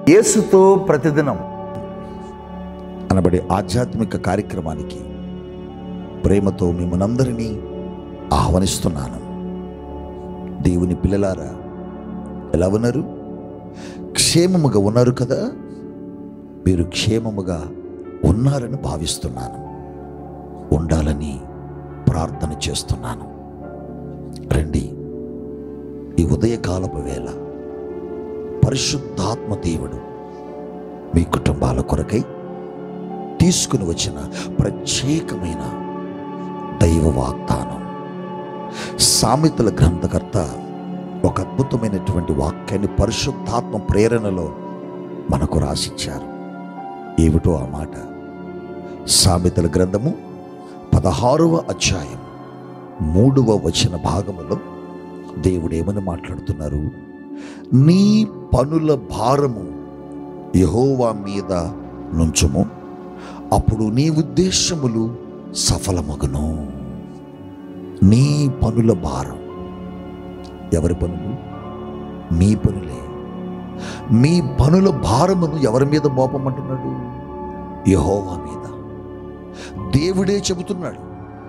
యేసుతో ప్రతిదినం అనబడే ఆధ్యాత్మిక కార్యక్రమానికి ప్రేమతో మిమ్మల్నందరినీ ఆహ్వానిస్తున్నాను దేవుని పిల్లలారా ఎలా ఉన్నారు క్షేమముగా ఉన్నారు కదా మీరు క్షేమముగా ఉన్నారని భావిస్తున్నాను ఉండాలని ప్రార్థన చేస్తున్నాను రండి ఈ ఉదయకాలపు వేళ పరిశుద్ధాత్మ దేవుడు మీ కుటుంబాల కొరకై తీసుకుని వచ్చిన ప్రత్యేకమైన దైవ వాగ్దానం సామెతల గ్రంథకర్త ఒక అద్భుతమైనటువంటి వాక్యాన్ని పరిశుద్ధాత్మ ప్రేరణలో మనకు రాసిచ్చారు ఏమిటో ఆ మాట సామెతల గ్రంథము పదహారవ అధ్యాయం మూడవ వచన భాగములో దేవుడు ఏమని మాట్లాడుతున్నారు నీ పనుల భారము యహోవా మీద నుంచుము అప్పుడు నీ ఉద్దేశములు సఫలమగును నీ పనుల భారం ఎవరి పనులు మీ పనులే మీ పనుల భారమును ఎవరి మీద మోపమంటున్నాడు యహోవా మీద దేవుడే చెబుతున్నాడు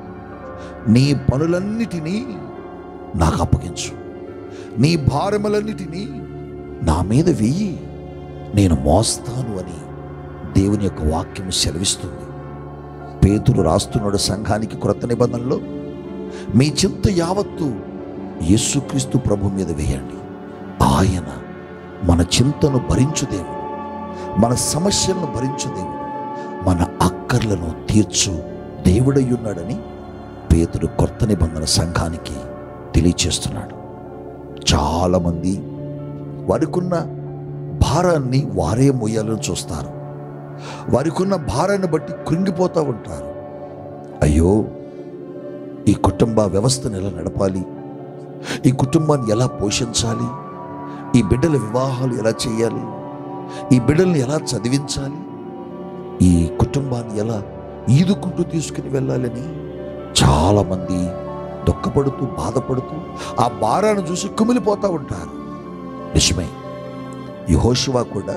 నీ పనులన్నిటినీ నాకు అప్పగించు నీ భారములన్నిటినీ నా మీద వెయ్యి నేను మోస్తాను అని దేవుని యొక్క వాక్యం సెలవిస్తుంది పేతురు రాస్తున్నాడు సంఘానికి క్రొత్త నిబంధనలో మీ చింత యావత్తు యేసుక్రీస్తు ప్రభు మీద వేయండి ఆయన మన చింతను భరించు దేవుడు మన సమస్యలను భరించు దేవుడు మన అక్కర్లను తీర్చు దేవుడై ఉన్నాడని పేతురు కొత్త నిబంధన సంఘానికి తెలియచేస్తున్నాడు చాలామంది వారికున్న భారాన్ని వారే మొయ్యాలని చూస్తారు వారికున్న భారాన్ని బట్టి కృంగిపోతూ ఉంటారు అయ్యో ఈ కుటుంబ వ్యవస్థను ఎలా నడపాలి ఈ కుటుంబాన్ని ఎలా పోషించాలి ఈ బిడ్డల వివాహాలు ఎలా చేయాలి ఈ బిడ్డల్ని ఎలా చదివించాలి ఈ కుటుంబాన్ని ఎలా ఈదుకుంటూ తీసుకుని వెళ్ళాలని చాలామంది దుఃఖపడుతూ బాధపడుతూ ఆ భారాన్ని చూసి కుమిలిపోతూ ఉంటారు నిజమే యహోశివా కూడా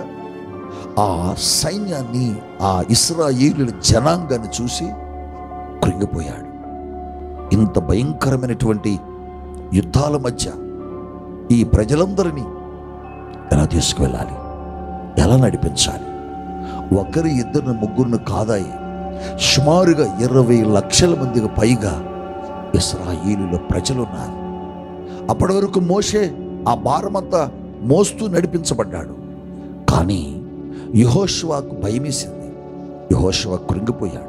ఆ సైన్యాన్ని ఆ ఇస్రాయేలుల జనాంగాన్ని చూసి కృంగిపోయాడు ఇంత భయంకరమైనటువంటి యుద్ధాల మధ్య ఈ ప్రజలందరినీ ఎలా తీసుకువెళ్ళాలి ఎలా నడిపించాలి ఒకరి ఇద్దరు ముగ్గురును కాదాయి సుమారుగా ఇరవై లక్షల మందికి పైగా ఇస్రాయేలుల ప్రజలున్నారు అప్పటి వరకు మోషే ఆ భారమంతా మోస్తూ నడిపించబడ్డాడు కానీ యహోష్వాకు భయమేసింది యహోష్వా కృంగిపోయాడు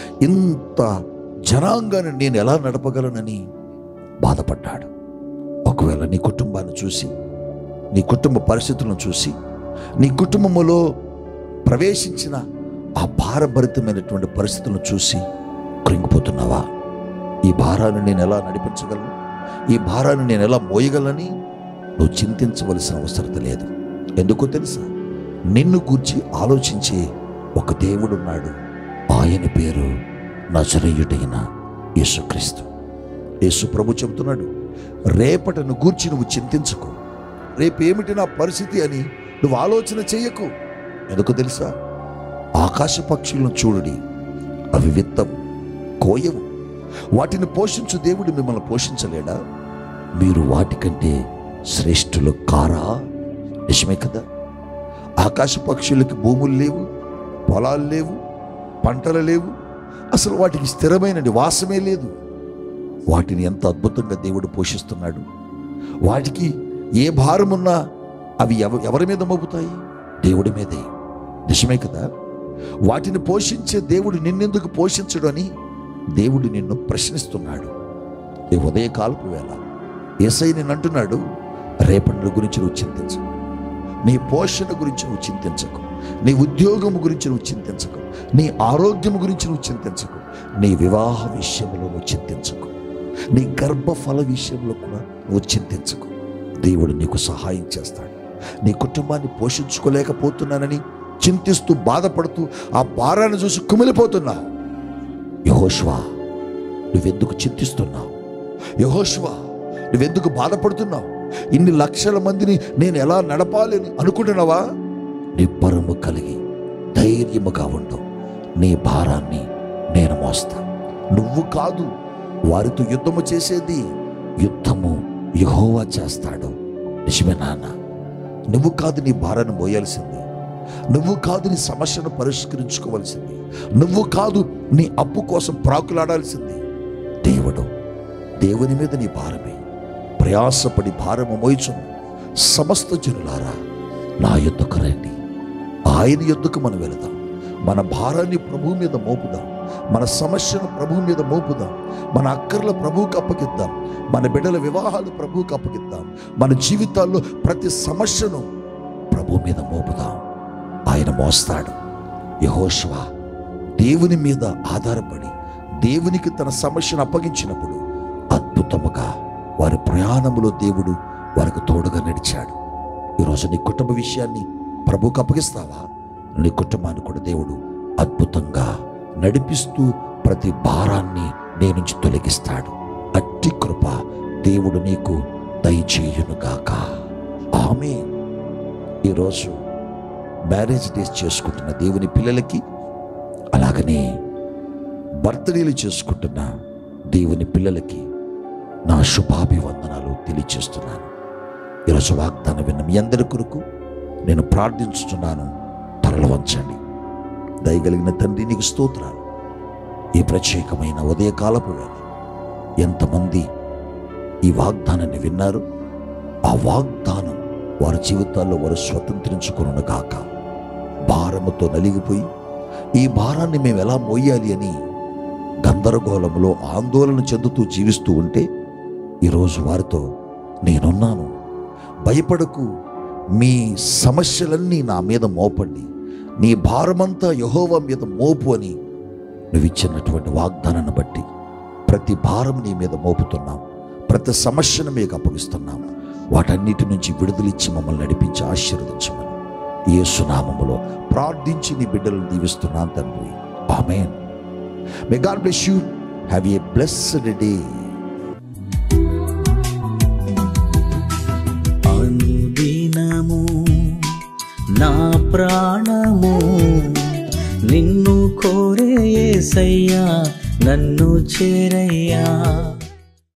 ఇంత జనాంగాన్ని నేను ఎలా నడపగలనని బాధపడ్డాడు ఒకవేళ నీ కుటుంబాన్ని చూసి నీ కుటుంబ పరిస్థితులను చూసి నీ కుటుంబములో ప్రవేశించిన ఆ భారభరితమైనటువంటి పరిస్థితులను చూసి కృంగిపోతున్నావా ఈ భారాన్ని నేను ఎలా నడిపించగలను ఈ భారాన్ని నేను ఎలా మోయగలని నువ్వు చింతించవలసిన అవసరం లేదు ఎందుకో తెలుసా నిన్ను గూర్చి ఆలోచించే ఒక దేవుడున్నాడు ఆయన పేరు నజరేయుడైన యేసుక్రీస్తు యేసు ప్రభు చెబుతున్నాడు రేపటను గూర్చి నువ్వు చింతించకు రేపేమిటి నా పరిస్థితి అని నువ్వు ఆలోచన చెయ్యకు ఎందుకు తెలుసా ఆకాశ పక్షులను చూడుడి అవి విత్తవు కోయవు వాటిని పోషించు దేవుడు మిమ్మల్ని పోషించలేడా మీరు వాటికంటే శ్రేష్ఠులు కారా నిజమే కదా ఆకాశ పక్షులకి భూములు లేవు పొలాలు లేవు పంటలు లేవు అసలు వాటికి స్థిరమైన నివాసమే లేదు వాటిని ఎంత అద్భుతంగా దేవుడు పోషిస్తున్నాడు వాటికి ఏ భారమున్నా అవి ఎవ ఎవరి మీద మోపుతాయి దేవుడి మీదే నిజమే కదా వాటిని పోషించే దేవుడు నిన్నెందుకు పోషించడు అని దేవుడు నిన్ను ప్రశ్నిస్తున్నాడు ఈ ఉదయకాలపు వేళ ఏసై నిన్ను అంటున్నాడు రేపటి గురించి నువ్వు చింతించకు నీ పోషణ గురించి నువ్వు చింతించకు నీ ఉద్యోగం గురించి నువ్వు చింతించకు నీ ఆరోగ్యం గురించి నువ్వు చింతించకు నీ వివాహ విషయంలో నువ్వు చింతించకు నీ గర్భఫల విషయంలో కూడా నువ్వు చింతించకు దేవుడు నీకు సహాయం చేస్తాడు నీ కుటుంబాన్ని పోషించుకోలేకపోతున్నానని చింతిస్తూ బాధపడుతూ ఆ భారాన్ని చూసి కుమిలిపోతున్నావు యహోష్వా నువ్వెందుకు చింతిస్తున్నావు యహోష్వా నువ్వెందుకు బాధపడుతున్నావు ఇన్ని లక్షల మందిని నేను ఎలా నడపాలి అని అనుకుంటున్నావా నిబ్బరము కలిగి ధైర్యముగా ఉండు నీ భారాన్ని నేను మోస్తా నువ్వు కాదు వారితో యుద్ధము చేసేది యుద్ధము యహోవా చేస్తాడు నిజమే నాన్న నువ్వు కాదు నీ భారాన్ని మోయాల్సింది నువ్వు కాదు నీ సమస్యను పరిష్కరించుకోవాల్సింది నువ్వు కాదు నీ అప్పు కోసం ప్రాకులాడాల్సింది దేవుడు దేవుని మీద నీ భారమే ప్రయాసపడి భారము మోయిచును సమస్త జనులారా నా యుద్ధకు రండి ఆయన యుద్ధకు మనం వెళదాం మన భారాన్ని ప్రభు మీద మోపుదాం మన సమస్యను ప్రభు మీద మోపుదాం మన అక్కర్ల ప్రభువుకి అప్పగిద్దాం మన బిడ్డల వివాహాలు ప్రభువుకి అప్పగిద్దాం మన జీవితాల్లో ప్రతి సమస్యను ప్రభు మీద మోపుదాం ఆయన మోస్తాడు యహోష్వా దేవుని మీద ఆధారపడి దేవునికి తన సమస్యను అప్పగించినప్పుడు అద్భుతముగా వారి ప్రయాణములో దేవుడు వారికి తోడుగా నడిచాడు ఈరోజు నీ కుటుంబ విషయాన్ని ప్రభువుకు అప్పగిస్తావా నీ కుటుంబాన్ని కూడా దేవుడు అద్భుతంగా నడిపిస్తూ ప్రతి భారాన్ని నీ నుంచి తొలగిస్తాడు అట్టి కృప దేవుడు నీకు దయచేయునుగాక ఆమె ఈరోజు మ్యారేజ్ డేస్ చేసుకుంటున్న దేవుని పిల్లలకి అలాగనే బర్త్డేలు చేసుకుంటున్న దేవుని పిల్లలకి నా శుభాభివందనాలు తెలియచేస్తున్నాను ఈరోజు వాగ్దానం విన్న మీ అందరి కొరకు నేను ప్రార్థించుతున్నాను తరలు వంచండి దయగలిగిన తండ్రి నీకు స్తోత్రాలు ఈ ప్రత్యేకమైన ఉదయకాలపు వేళ ఎంతమంది ఈ వాగ్దానాన్ని విన్నారు ఆ వాగ్దానం వారి జీవితాల్లో వారు స్వతంత్రించుకును గాక భారముతో నలిగిపోయి ఈ భారాన్ని మేము ఎలా మోయాలి అని గందరగోళంలో ఆందోళన చెందుతూ జీవిస్తూ ఉంటే ఈరోజు వారితో నేనున్నాను భయపడకు మీ సమస్యలన్నీ నా మీద మోపండి నీ భారమంతా యహోవా మీద మోపు అని నువ్వు ఇచ్చినటువంటి వాగ్దానాన్ని బట్టి ప్రతి భారం నీ మీద మోపుతున్నాం ప్రతి సమస్యను మీకు అప్పగిస్తున్నాం వాటన్నిటి నుంచి విడుదలిచ్చి మమ్మల్ని నడిపించి ఆశీర్వదించమని యేసునామములో ప్రార్థించి నీ బిడ్డలను దీవిస్తున్నాను తండ్రి amen may God bless you have a blessed day అనుదినము నా ప్రాణము నిన్ను కోరే యేసయ్యా నన్ను చేరయ్యా